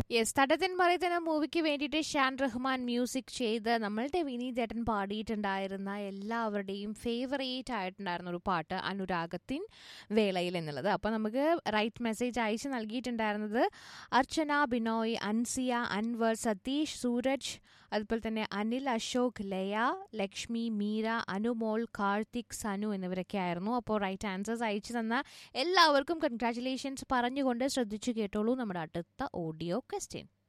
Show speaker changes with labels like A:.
A: yes തടത്തിൻ മറിയത്തന മൂവിക്ക് വേണ്ടിയിട്ട് Shaan Rahman music ചെയ്ത് നമ്മളുടെ വിനീത് ചേട്ടൻ പാടിയിട്ടുണ്ടായിരുന്ന എല്ലാവരുടെയും ഫേവറേറ്റ് ആയിട്ടുണ്ടായിരുന്ന ഒരു പാട്ട് അനുരാഗത്തിൻ വേളയിൽ എന്നുള്ളത് അപ്പോൾ നമുക്ക് റൈറ്റ് മെസ്സേജ് അയച്ച് നൽകിയിട്ടുണ്ടായിരുന്നത് അർച്ചന ബിനോയ് അൻസിയ അൻവർ സതീഷ് സൂരജ് അതുപോലെ തന്നെ അനിൽ അശോക് ലയ ലക്ഷ്മി മീര അനുമോൾ കാർത്തിക് സനു എന്നിവരൊക്കെ ആയിരുന്നു അപ്പോൾ റൈറ്റ് ആൻസേഴ്സ് അയച്ചു തന്ന എല്ലാവർക്കും കൺഗ്രാറ്റുലേഷൻസ് പറഞ്ഞുകൊണ്ട് ശ്രദ്ധിച്ചു കേട്ടോളൂ നമ്മുടെ അടുത്ത ഓഡിയോ ക്വസ്റ്റ്യൻ